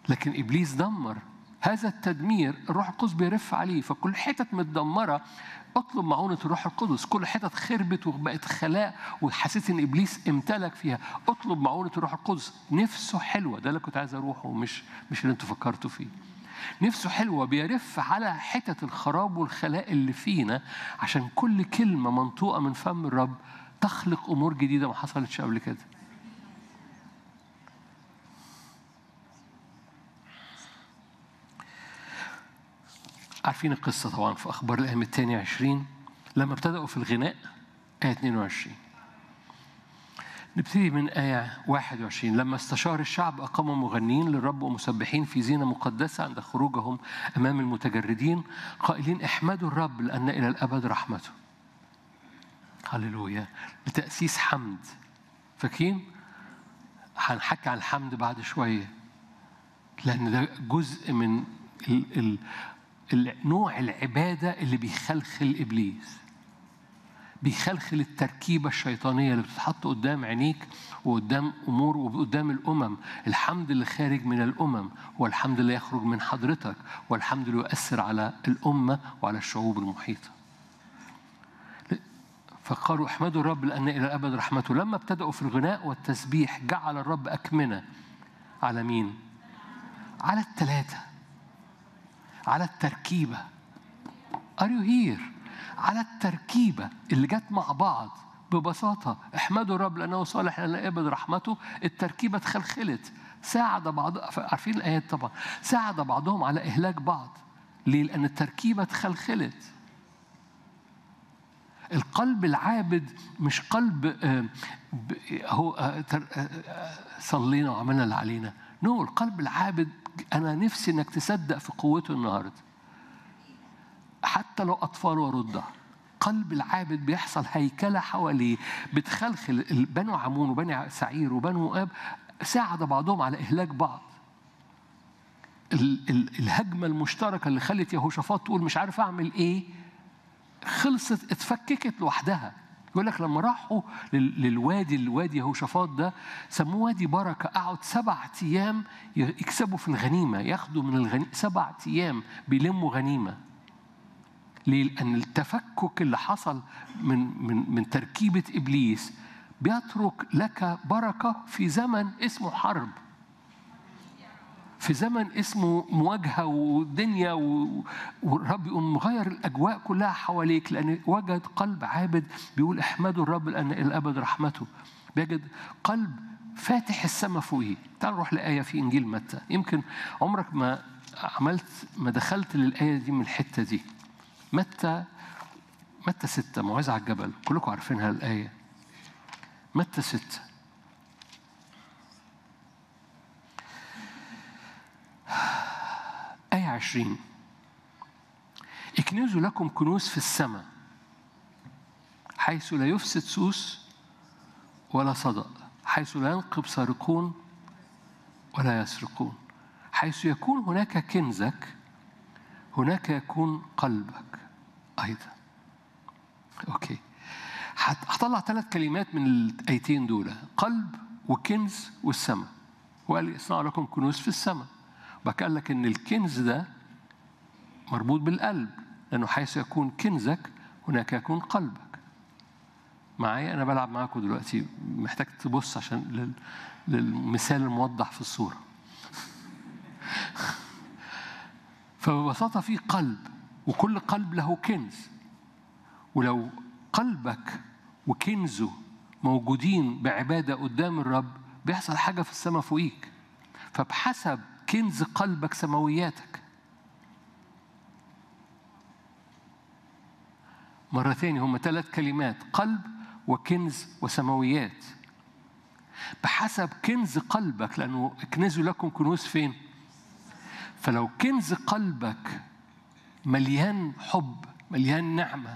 لكن ابليس دمر هذا التدمير الروح القدس بيرف عليه فكل حتت متدمره اطلب معونة الروح القدس كل حتت خربت وبقت خلاء وحسيت ان ابليس امتلك فيها اطلب معونة الروح القدس نفسه حلوه ده اللي كنت عايز اروحه مش مش اللي انتوا فكرتوا فيه نفسه حلوة بيرف على حتت الخراب والخلاء اللي فينا عشان كل كلمة منطوقة من فم الرب تخلق أمور جديدة ما حصلتش قبل كده عارفين القصة طبعا في أخبار الأيام الثانية عشرين لما ابتدأوا في الغناء آية 22 نبتدي من آية 21 لما استشار الشعب أقاموا مغنين للرب ومسبحين في زينة مقدسة عند خروجهم أمام المتجردين قائلين احمدوا الرب لأن إلى الأبد رحمته هللويا لتأسيس حمد فاكرين؟ هنحكي عن الحمد بعد شوية لأن ده جزء من ال ال نوع العبادة اللي بيخلخل إبليس بيخلخل التركيبة الشيطانية اللي بتتحط قدام عينيك وقدام أمور وقدام الأمم الحمد اللي خارج من الأمم والحمد اللي يخرج من حضرتك والحمد اللي يؤثر على الأمة وعلى الشعوب المحيطة فقالوا احمدوا الرب لأن إلى الأبد رحمته لما ابتدأوا في الغناء والتسبيح جعل الرب أكمنة على مين؟ على الثلاثة على التركيبة Are you here؟ على التركيبة اللي جت مع بعض ببساطة احمدوا الرب لأنه صالح لأن أبد رحمته التركيبة اتخلخلت ساعد بعض عارفين الآيات طبعا ساعد بعضهم على إهلاك بعض ليه؟ لأن التركيبة اتخلخلت القلب العابد مش قلب هو صلينا وعملنا اللي علينا نو no, القلب العابد أنا نفسي إنك تصدق في قوته النهارده حتى لو أطفال ورضع قلب العابد بيحصل هيكلة حواليه بتخلخل بنو عمون وبني سعير وبنو آب ساعد بعضهم على إهلاك بعض ال- ال- الهجمة المشتركة اللي خلت يهوشافاط تقول مش عارف أعمل إيه خلصت اتفككت لوحدها يقول لك لما راحوا لل- للوادي الوادي يهوشافاط ده سموه وادي بركة قعدوا سبع أيام يكسبوا في الغنيمة ياخدوا من الغنيمة سبع أيام بيلموا غنيمة ليه؟ لأن التفكك اللي حصل من من من تركيبة إبليس بيترك لك بركة في زمن اسمه حرب. في زمن اسمه مواجهة ودنيا و- والرب يقوم مغير الأجواء كلها حواليك لأن وجد قلب عابد بيقول احمدوا الرب لأن إلى الأبد رحمته. بيجد قلب فاتح السماء فوقيه. تعال نروح لآية في إنجيل متى. يمكن عمرك ما عملت ما دخلت للآية دي من الحتة دي. متى متى ستة موعظة على الجبل كلكم عارفينها الآية متى ستة آية عشرين اكنزوا لكم كنوز في السماء حيث لا يفسد سوس ولا صدأ حيث لا ينقب سارقون ولا يسرقون حيث يكون هناك كنزك هناك يكون قلبك أيضا أوكي هت- هطلع ثلاث كلمات من الآيتين دول قلب وكنز والسماء وقال اصنعوا لكم كنوز في السماء بقى قال لك إن الكنز ده مربوط بالقلب لأنه حيث يكون كنزك هناك يكون قلبك معايا أنا بلعب معاكم دلوقتي محتاج تبص عشان لل- للمثال الموضح في الصورة فببساطة في قلب وكل قلب له كنز ولو قلبك وكنزه موجودين بعبادة قدام الرب بيحصل حاجة في السماء فوقيك فبحسب كنز قلبك سماوياتك مرة تاني هم ثلاث كلمات قلب وكنز وسماويات بحسب كنز قلبك لأنه اكنزوا لكم كنوز فين؟ فلو كنز قلبك مليان حب مليان نعمة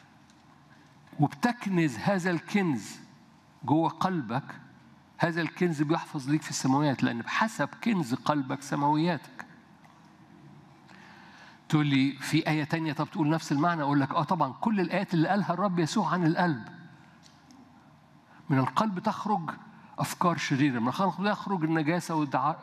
وبتكنز هذا الكنز جوه قلبك هذا الكنز بيحفظ ليك في السماويات لأن بحسب كنز قلبك سماوياتك تقول لي في آية تانية طب تقول نفس المعنى أقول لك آه طبعا كل الآيات اللي قالها الرب يسوع عن القلب من القلب تخرج أفكار شريرة من القلب يخرج النجاسة والدعاء